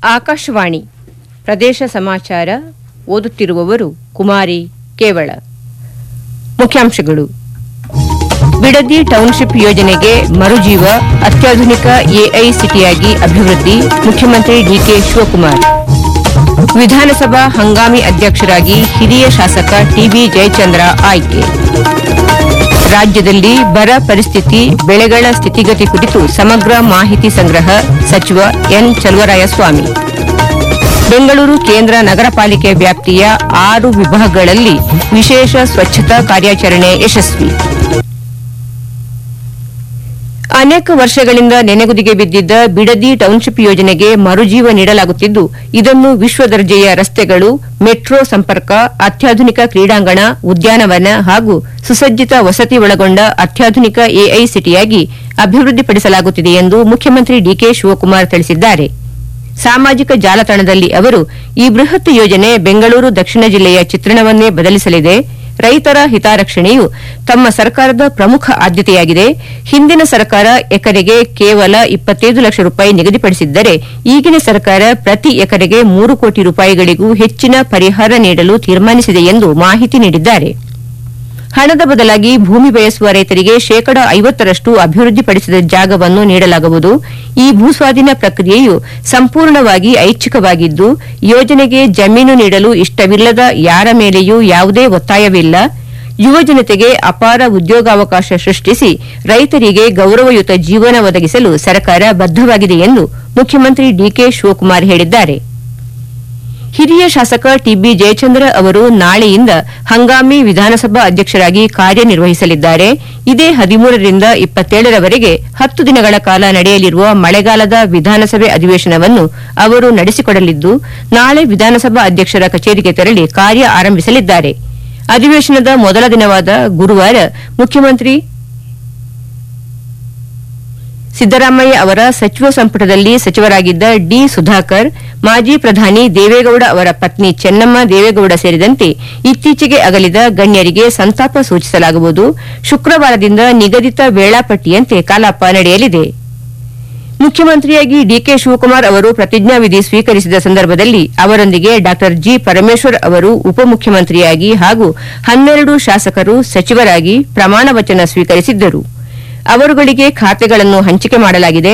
ಆಕಾಶವಾಣಿ ಪ್ರದೇಶ ಸಮಾಚಾರ ಓದುತ್ತಿರುವವರು ಕುಮಾರಿ ಕೇವಳ ಮುಖ್ಯಾಂಶಗಳು ಬಿಡದಿ ಟೌನ್ಶಿಪ್ ಯೋಜನೆಗೆ ಮರುಜೀವ ಅತ್ಯಾಧುನಿಕ ಎಐಸಿಟಿಯಾಗಿ ಅಭಿವೃದ್ಧಿ ಮುಖ್ಯಮಂತ್ರಿ ಡಿಕೆ ಶಿವಕುಮಾರ್ ವಿಧಾನಸಭಾ ಹಂಗಾಮಿ ಅಧ್ಯಕ್ಷರಾಗಿ ಹಿರಿಯ ಶಾಸಕ ಟಿಬಿ ಜಯಚಂದ್ರ ಆಯ್ಕೆ ರಾಜ್ಯದಲ್ಲಿ ಬರ ಪರಿಸ್ಥಿತಿ ಬೆಳೆಗಳ ಸ್ಥಿತಿಗತಿ ಕುರಿತು ಸಮಗ್ರ ಮಾಹಿತಿ ಸಂಗ್ರಹ ಸಚಿವ ಎನ್ ಚಲುವರಾಯಸ್ವಾಮಿ ಬೆಂಗಳೂರು ಕೇಂದ್ರ ನಗರ ಪಾಲಿಕೆ ವ್ಯಾಪ್ತಿಯ ಆರು ವಿಭಾಗಗಳಲ್ಲಿ ವಿಶೇಷ ಸ್ವಚ್ಛತಾ ಕಾರ್ಯಾಚರಣೆ ಯಶಸ್ವಿ ಅನೇಕ ವರ್ಷಗಳಿಂದ ನೆನೆಗುದಿಗೆ ಬಿದ್ದಿದ್ದ ಬಿಡದಿ ಟೌನ್ಶಿಪ್ ಯೋಜನೆಗೆ ಮರುಜೀವ ನೀಡಲಾಗುತ್ತಿದ್ದು ಇದನ್ನು ವಿಶ್ವ ದರ್ಜೆಯ ರಸ್ತೆಗಳು ಮೆಟ್ರೋ ಸಂಪರ್ಕ ಅತ್ಯಾಧುನಿಕ ಕ್ರೀಡಾಂಗಣ ಉದ್ಯಾನವನ ಹಾಗೂ ಸುಸಜ್ಜಿತ ವಸತಿ ಒಳಗೊಂಡ ಅತ್ಯಾಧುನಿಕ ಎಐಸಿಟಿಯಾಗಿ ಅಭಿವೃದ್ಧಿಪಡಿಸಲಾಗುತ್ತಿದೆ ಎಂದು ಮುಖ್ಯಮಂತ್ರಿ ಡಿಕೆ ಶಿವಕುಮಾರ್ ತಿಳಿಸಿದ್ದಾರೆ ಸಾಮಾಜಿಕ ಜಾಲತಾಣದಲ್ಲಿ ಅವರು ಈ ಬೃಹತ್ ಯೋಜನೆ ಬೆಂಗಳೂರು ದಕ್ಷಿಣ ಜಿಲ್ಲೆಯ ಚಿತ್ರಣವನ್ನೇ ಬದಲಿಸಲಿದೆ ರೈತರ ಹಿತಾರಕ್ಷಣೆಯು ತಮ್ಮ ಸರ್ಕಾರದ ಪ್ರಮುಖ ಆದ್ಯತೆಯಾಗಿದೆ ಹಿಂದಿನ ಸರ್ಕಾರ ಎಕರೆಗೆ ಕೇವಲ ಇಪ್ಪತ್ತೈದು ಲಕ್ಷ ರೂಪಾಯಿ ನಿಗದಿಪಡಿಸಿದ್ದರೆ ಈಗಿನ ಸರ್ಕಾರ ಪ್ರತಿ ಎಕರೆಗೆ ಮೂರು ಕೋಟಿ ರೂಪಾಯಿಗಳಿಗೂ ಹೆಚ್ಚಿನ ಪರಿಹಾರ ನೀಡಲು ತೀರ್ಮಾನಿಸಿದೆ ಎಂದು ಮಾಹಿತಿ ನೀಡಿದ್ದಾರೆ ಹಣದ ಬದಲಾಗಿ ಭೂಮಿ ಬಯಸುವ ರೈತರಿಗೆ ಶೇಕಡ ಐವತ್ತರಷ್ಟು ಅಭಿವೃದ್ಧಿಪಡಿಸಿದ ಜಾಗವನ್ನು ನೀಡಲಾಗುವುದು ಈ ಭೂಸ್ವಾಧೀನ ಪ್ರಕ್ರಿಯೆಯು ಸಂಪೂರ್ಣವಾಗಿ ಐಚ್ಛಿಕವಾಗಿದ್ದು ಯೋಜನೆಗೆ ಜಮೀನು ನೀಡಲು ಇಷ್ಟವಿಲ್ಲದ ಯಾರ ಮೇಲೆಯೂ ಯಾವುದೇ ಒತ್ತಾಯವಿಲ್ಲ ಯುವಜನತೆಗೆ ಅಪಾರ ಉದ್ಯೋಗಾವಕಾಶ ಸೃಷ್ಟಿಸಿ ರೈತರಿಗೆ ಗೌರವಯುತ ಜೀವನ ಒದಗಿಸಲು ಸರ್ಕಾರ ಬದ್ದವಾಗಿದೆ ಎಂದು ಮುಖ್ಯಮಂತ್ರಿ ಡಿಕೆ ಶಿವಕುಮಾರ್ ಹೇಳಿದ್ದಾರೆ ಹಿರಿಯ ಶಾಸಕ ಟಿಬಿ ಜಯಚಂದ್ರ ಅವರು ನಾಳೆಯಿಂದ ಹಂಗಾಮಿ ವಿಧಾನಸಭಾ ಅಧ್ಯಕ್ಷರಾಗಿ ಕಾರ್ಯನಿರ್ವಹಿಸಲಿದ್ದಾರೆ ಇದೇ ಹದಿಮೂರರಿಂದ ಇಪ್ಪತ್ತೇಳರವರೆಗೆ ಹತ್ತು ದಿನಗಳ ಕಾಲ ನಡೆಯಲಿರುವ ಮಳೆಗಾಲದ ವಿಧಾನಸಭೆ ಅಧಿವೇಶನವನ್ನು ಅವರು ನಡೆಸಿಕೊಡಲಿದ್ದು ನಾಳೆ ವಿಧಾನಸಭಾ ಅಧ್ಯಕ್ಷರ ಕಚೇರಿಗೆ ತೆರಳಿ ಕಾರ್ಯ ಆರಂಭಿಸಲಿದ್ದಾರೆ ಅಧಿವೇಶನದ ಮೊದಲ ದಿನವಾದ ಗುರುವಾರ ಮುಖ್ಯಮಂತ್ರಿ ಸಿದ್ದರಾಮಯ್ಯ ಅವರ ಸಚಿವ ಸಂಪುಟದಲ್ಲಿ ಸಚಿವರಾಗಿದ್ದ ಡಿ ಸುಧಾಕರ್ ಮಾಜಿ ಪ್ರಧಾನಿ ದೇವೇಗೌಡ ಅವರ ಪತ್ನಿ ಚೆನ್ನಮ್ಮ ದೇವೇಗೌಡ ಸೇರಿದಂತೆ ಇತ್ತೀಚೆಗೆ ಅಗಲಿದ ಗಣ್ಯರಿಗೆ ಸಂತಾಪ ಸೂಚಿಸಲಾಗುವುದು ಶುಕ್ರವಾರದಿಂದ ನಿಗದಿತ ವೇಳಾಪಟ್ಟಿಯಂತೆ ಕಲಾಪ ನಡೆಯಲಿದೆ ಮುಖ್ಯಮಂತ್ರಿಯಾಗಿ ಡಿಕೆ ಶಿವಕುಮಾರ್ ಅವರು ಪ್ರತಿಜ್ಞಾವಿಧಿ ಸ್ವೀಕರಿಸಿದ ಸಂದರ್ಭದಲ್ಲಿ ಅವರೊಂದಿಗೆ ಡಾ ಜಿ ಪರಮೇಶ್ವರ್ ಅವರು ಉಪಮುಖ್ಯಮಂತ್ರಿಯಾಗಿ ಹಾಗೂ ಹನ್ನೆರಡು ಶಾಸಕರು ಸಚಿವರಾಗಿ ಪ್ರಮಾಣ ವಚನ ಸ್ವೀಕರಿಸಿದ್ದರು ಅವರುಗಳಿಗೆ ಖಾತೆಗಳನ್ನು ಹಂಚಿಕೆ ಮಾಡಲಾಗಿದೆ